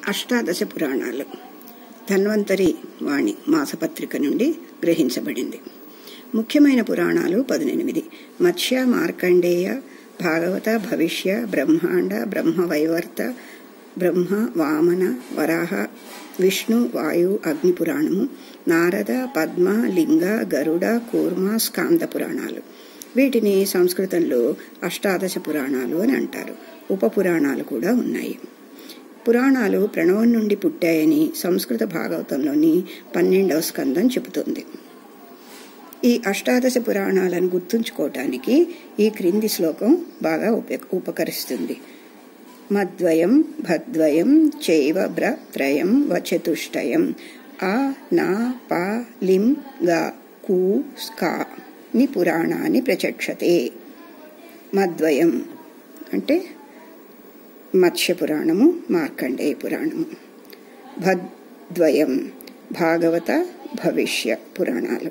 అష్టాదశ పురాణాలు ధన్వంతరి వాణి మాసపత్రిక నుండి గ్రహించబడింది ముఖ్యమైన పురాణాలు పదునెనిమిది మత్స్య మార్కండేయ భాగవత భవిష్య బ్రహ్మాండ బ్రహ్మవైవర్త బ్రహ్మ వామన వరాహ విష్ణు వాయు అగ్ని పురాణము నారద పద్మ లింగ గరుడ కూర్మ స్కాంద పురాణాలు వీటిని సంస్కృతంలో అష్టాదశ పురాణాలు అని అంటారు ఉప పురాణాలు కూడా ఉన్నాయి పురాణాలు ప్రణవం నుండి పుట్టాయని సంస్కృత భాగవతంలోని పన్నెండవ స్కందం చెబుతుంది ఈ అష్టాదశ పురాణాలను గుర్తుంచుకోవటానికి ఈ క్రింది శ్లోకం బాగా ఉపకరిస్తుంది మద్వయం భద్వయం చైవ బ్రత్రయం వచతుష్టయం ఆ నా పా లిం గా కూ స్కా ని పురాణాన్ని ప్రచక్షతే మద్వయం అంటే మత్స్య పురాణము మార్కండేయ పురాణము భద్వయం భాగవత భవిష్య పురాణాలు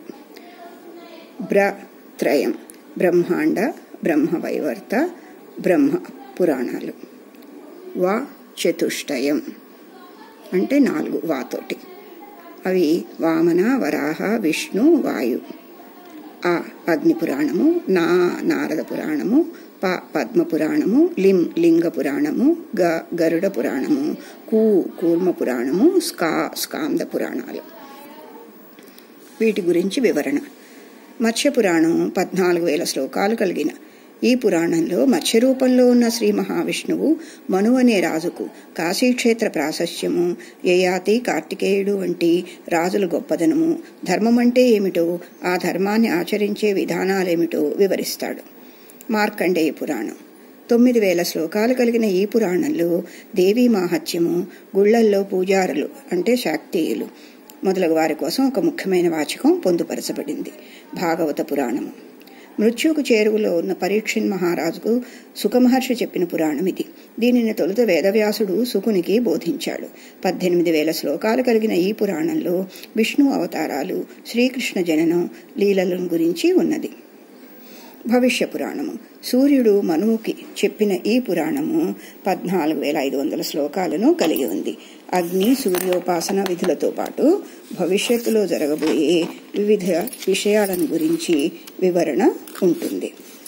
బ్రత్రయం బ్రహ్మాండ బ్రహ్మవైవర్త బ్రహ్మ పురాణాలు వా చతుష్టయం అంటే నాలుగు వాతోటి అవి వామన వరాహ విష్ణు వాయు ఆ అగ్ని పురాణము నా నారద పురాణము ప పద్మ పురాణము లిం లింగ పురాణము గ గరుడ పురాణము కూ కూర్మ పురాణము స్కా స్కాంద పురాణాలు వీటి గురించి వివరణ మత్స్య పురాణం పద్నాలుగు వేల శ్లోకాలు కలిగిన ఈ పురాణంలో మత్స్య రూపంలో ఉన్న శ్రీ మహావిష్ణువు మను అనే రాజుకు కాశీక్షేత్ర ప్రాశస్యము యయాతి కార్తికేయుడు వంటి రాజుల గొప్పదనము ధర్మమంటే ఏమిటో ఆ ధర్మాన్ని ఆచరించే విధానాలేమిటో వివరిస్తాడు మార్కండేయ పురాణం తొమ్మిది వేల శ్లోకాలు కలిగిన ఈ పురాణంలో దేవీ మాహత్యము గుళ్లల్లో పూజారులు అంటే శాక్తేయులు మొదలగు వారి కోసం ఒక ముఖ్యమైన వాచకం పొందుపరచబడింది భాగవత పురాణము మృత్యుకు చేరువలో ఉన్న పరీక్షిన్ మహారాజుకు సుఖమహర్షి చెప్పిన పురాణం ఇది దీనిని తొలుత వేదవ్యాసుడు సుకునికి బోధించాడు పద్దెనిమిది వేల శ్లోకాలు కలిగిన ఈ పురాణంలో విష్ణు అవతారాలు శ్రీకృష్ణ జననం లీలలను గురించి ఉన్నది భవిష్య పురాణము సూర్యుడు మనువుకి చెప్పిన ఈ పురాణము పద్నాలుగు వేల ఐదు వందల శ్లోకాలను కలిగి ఉంది అగ్ని సూర్యోపాసన విధులతో పాటు భవిష్యత్తులో జరగబోయే వివిధ విషయాలను గురించి వివరణ ఉంటుంది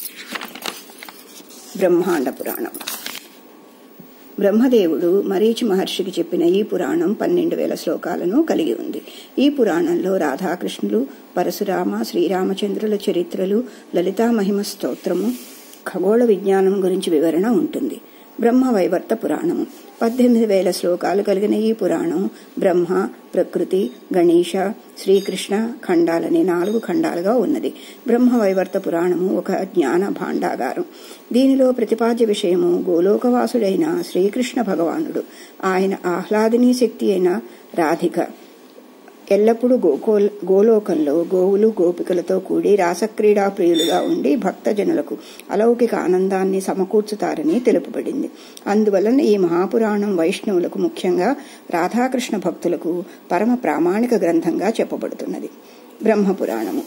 బ్రహ్మాండ పురాణం బ్రహ్మదేవుడు మరీచి మహర్షికి చెప్పిన ఈ పురాణం పన్నెండు వేల శ్లోకాలను కలిగి ఉంది ఈ పురాణంలో రాధాకృష్ణులు పరశురామ శ్రీరామచంద్రుల చరిత్రలు లలితా మహిమ స్తోత్రము ఖగోళ విజ్ఞానం గురించి వివరణ ఉంటుంది బ్రహ్మ వైవర్త పురాణము పద్దెనిమిది వేల శ్లోకాలు కలిగిన ఈ పురాణం బ్రహ్మ ప్రకృతి గణేష శ్రీకృష్ణ ఖండాలనే నాలుగు ఖండాలుగా ఉన్నది బ్రహ్మ వైవర్త పురాణము ఒక జ్ఞాన భాండాగారం దీనిలో ప్రతిపాద్య విషయము గోలోకవాసుడైన శ్రీకృష్ణ భగవానుడు ఆయన ఆహ్లాదినీ శక్తి అయిన రాధిక ఎల్లప్పుడూ గోకోల్ గోలోకంలో గోవులు గోపికలతో కూడి రాసక్రీడా ప్రియులుగా ఉండి భక్తజనులకు అలౌకిక ఆనందాన్ని సమకూర్చుతారని తెలుపబడింది అందువలన ఈ మహాపురాణం వైష్ణవులకు ముఖ్యంగా రాధాకృష్ణ భక్తులకు పరమ ప్రామాణిక గ్రంథంగా చెప్పబడుతున్నది బ్రహ్మపురాణము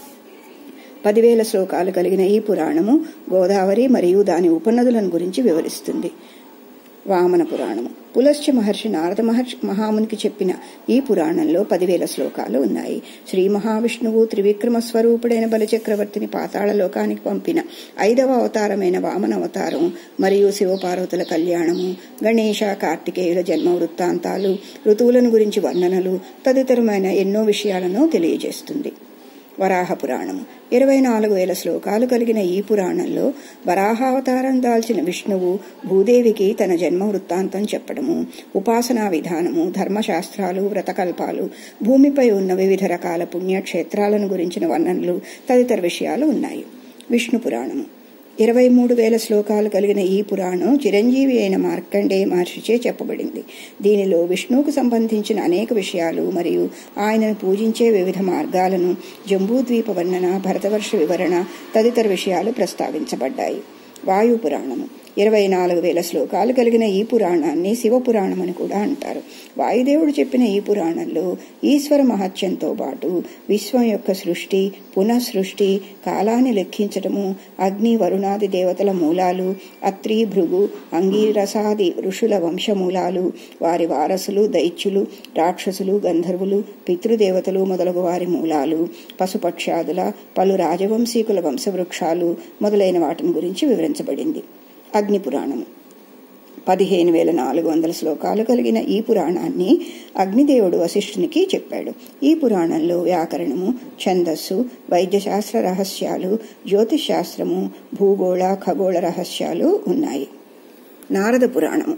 పదివేల శ్లోకాలు కలిగిన ఈ పురాణము గోదావరి మరియు దాని ఉపనదులను గురించి వివరిస్తుంది వామన పురాణము పులశ్చ మహర్షి నారద మహర్షి మహామునికి చెప్పిన ఈ పురాణంలో పదివేల శ్లోకాలు ఉన్నాయి శ్రీ మహావిష్ణువు త్రివిక్రమ స్వరూపుడైన బలిచక్రవర్తిని పాతాళ లోకానికి పంపిన ఐదవ అవతారమైన వామన అవతారం మరియు శివపార్వతుల కళ్యాణము గణేష కార్తికేయుల జన్మ వృత్తాంతాలు ఋతువులను గురించి వర్ణనలు తదితరమైన ఎన్నో విషయాలను తెలియజేస్తుంది వరాహ పురాణము ఇరవై నాలుగు వేల శ్లోకాలు కలిగిన ఈ పురాణంలో వరాహావతారం దాల్చిన విష్ణువు భూదేవికి తన జన్మ వృత్తాంతం చెప్పడము ఉపాసనా విధానము ధర్మశాస్త్రాలు వ్రతకల్పాలు భూమిపై ఉన్న వివిధ రకాల పుణ్యక్షేత్రాలను గురించిన వర్ణనలు తదితర విషయాలు ఉన్నాయి విష్ణు పురాణము ఇరవై మూడు వేల శ్లోకాలు కలిగిన ఈ పురాణం చిరంజీవి అయిన మార్కండేయ మహర్షిచే చెప్పబడింది దీనిలో విష్ణువుకు సంబంధించిన అనేక విషయాలు మరియు ఆయనను పూజించే వివిధ మార్గాలను జంబూద్వీప వర్ణన భరతవర్ష వివరణ తదితర విషయాలు ప్రస్తావించబడ్డాయి వాయు పురాణము ఇరవై నాలుగు వేల శ్లోకాలు కలిగిన ఈ పురాణాన్ని శివపురాణం అని కూడా అంటారు వాయుదేవుడు చెప్పిన ఈ పురాణంలో ఈశ్వర మహత్యంతో పాటు విశ్వం యొక్క సృష్టి పునఃసృష్టి కాలాన్ని లెక్కించటము అగ్ని వరుణాది దేవతల మూలాలు అత్రి భృగు అంగీరసాది ఋషుల వంశమూలాలు వారి వారసులు దైత్యులు రాక్షసులు గంధర్వులు పితృదేవతలు మొదలగు వారి మూలాలు పశుపక్షాదుల పలు రాజవంశీకుల వంశవృక్షాలు మొదలైన వాటిని గురించి వివరించబడింది అగ్ని పురాణము పదిహేను వేల నాలుగు వందల శ్లోకాలు కలిగిన ఈ పురాణాన్ని అగ్నిదేవుడు వశిష్ఠునికి చెప్పాడు ఈ పురాణంలో వ్యాకరణము ఛందస్సు వైద్యశాస్త్ర రహస్యాలు జ్యోతిశాస్త్రము భూగోళ ఖగోళ రహస్యాలు ఉన్నాయి నారద పురాణము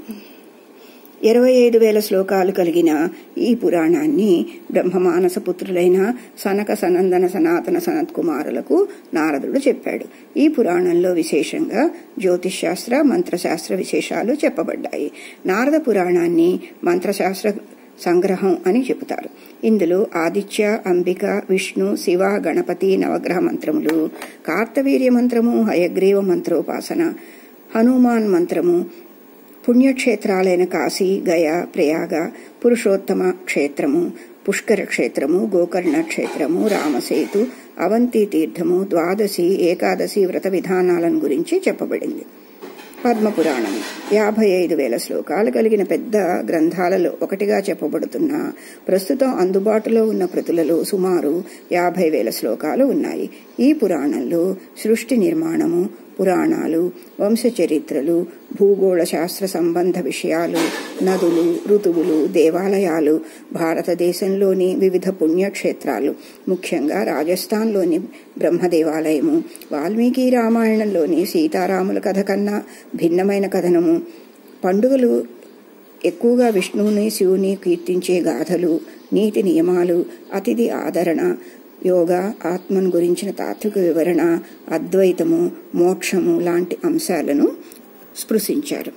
ఇరవై ఐదు వేల శ్లోకాలు కలిగిన ఈ పురాణాన్ని బ్రహ్మమానస పుత్రులైన సనక సనందన సనాతన సనత్ కుమారులకు నారదుడు చెప్పాడు ఈ పురాణంలో విశేషంగా జ్యోతిశాస్త్ర మంత్రశాస్త్ర విశేషాలు చెప్పబడ్డాయి నారద పురాణాన్ని మంత్రశాస్త్ర సంగ్రహం అని చెబుతారు ఇందులో ఆదిత్య అంబిక విష్ణు శివ గణపతి నవగ్రహ మంత్రములు కార్తవీర్య మంత్రము హయగ్రీవ మంత్రోపాసన హనుమాన్ మంత్రము పుణ్యక్షేత్రాలైన కాశీ గయ ప్రయాగ పురుషోత్తమ క్షేత్రము పుష్కర క్షేత్రము గోకర్ణ క్షేత్రము రామసేతు అవంతి తీర్థము ద్వాదశి ఏకాదశి వ్రత విధానాలను గురించి చెప్పబడింది పద్మపురాణం యాభై ఐదు వేల శ్లోకాలు కలిగిన పెద్ద గ్రంథాలలో ఒకటిగా చెప్పబడుతున్న ప్రస్తుతం అందుబాటులో ఉన్న ప్రతులలో సుమారు యాభై వేల శ్లోకాలు ఉన్నాయి ఈ పురాణంలో సృష్టి నిర్మాణము పురాణాలు వంశచరిత్రలు భూగోళ శాస్త్ర సంబంధ విషయాలు నదులు ఋతువులు దేవాలయాలు భారతదేశంలోని వివిధ పుణ్యక్షేత్రాలు ముఖ్యంగా రాజస్థాన్లోని బ్రహ్మదేవాలయము వాల్మీకి రామాయణంలోని సీతారాముల కథ కన్నా భిన్నమైన కథనము పండుగలు ఎక్కువగా విష్ణువుని శివుని కీర్తించే గాథలు నీతి నియమాలు అతిథి ఆదరణ యోగా ఆత్మను గురించిన తాత్విక వివరణ అద్వైతము మోక్షము లాంటి అంశాలను స్పృశించారు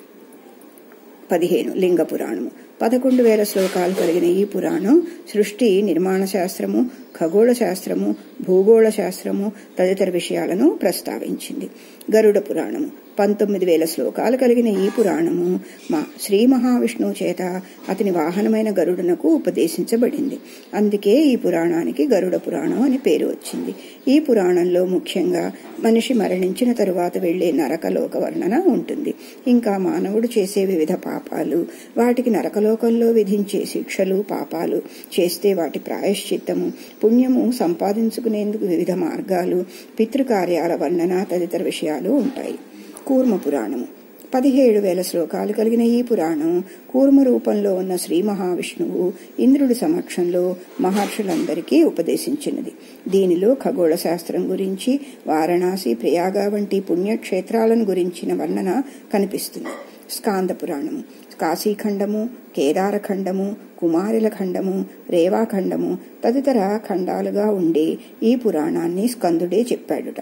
పదిహేను లింగ పురాణము పదకొండు వేల శ్లోకాలు కలిగిన ఈ పురాణం సృష్టి నిర్మాణ శాస్త్రము ఖగోళ శాస్త్రము భూగోళ శాస్త్రము తదితర విషయాలను ప్రస్తావించింది గరుడ పురాణము పంతొమ్మిది వేల శ్లోకాలు కలిగిన ఈ పురాణము మా శ్రీ మహావిష్ణువు చేత అతని వాహనమైన గరుడునకు ఉపదేశించబడింది అందుకే ఈ పురాణానికి గరుడ పురాణం అని పేరు వచ్చింది ఈ పురాణంలో ముఖ్యంగా మనిషి మరణించిన తరువాత వెళ్లే నరకలోక వర్ణన ఉంటుంది ఇంకా మానవుడు చేసే వివిధ పాపాలు వాటికి నరకలోకంలో విధించే శిక్షలు పాపాలు చేస్తే వాటి ప్రాయశ్చిత్తము పుణ్యము సంపాదించుకునేందుకు వివిధ మార్గాలు పితృకార్యాల వర్ణన తదితర విషయాలు ఉంటాయి కూర్మ పురాణము పదిహేడు వేల శ్లోకాలు కలిగిన ఈ పురాణం కూర్మ రూపంలో ఉన్న శ్రీ మహావిష్ణువు ఇంద్రుడి సమక్షంలో మహర్షులందరికీ ఉపదేశించినది దీనిలో ఖగోళ శాస్త్రం గురించి వారణాసి ప్రయాగ వంటి పుణ్యక్షేత్రాలను గురించిన వర్ణన కనిపిస్తుంది స్కాంద పురాణము కాశీఖండము కేదారఖండము కుమారుల ఖండము రేవాఖండము తదితర ఖండాలుగా ఉండే ఈ పురాణాన్ని స్కందుడే చెప్పాడుట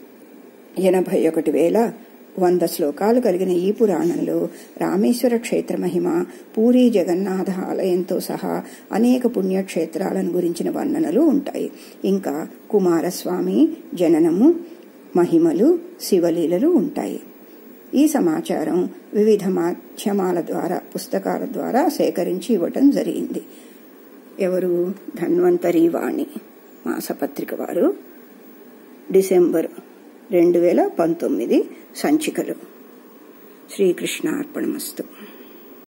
ఎనభై ఒకటి వేల వంద శ్లోకాలు కలిగిన ఈ పురాణంలో రామేశ్వర క్షేత్ర మహిమ పూరి జగన్నాథ ఆలయంతో సహా అనేక పుణ్యక్షేత్రాలను గురించిన వర్ణనలు ఉంటాయి ఇంకా కుమారస్వామి జననము మహిమలు శివలీలలు ఉంటాయి ఈ సమాచారం వివిధ మాధ్యమాల ద్వారా పుస్తకాల ద్వారా సేకరించి ఇవ్వటం జరిగింది ఎవరు ధన్వంతరి వాణి మాసపత్రిక వారు డిసెంబర్ రెండు వేల పంతొమ్మిది సంచికలు శ్రీకృష్ణ అర్పణమస్తు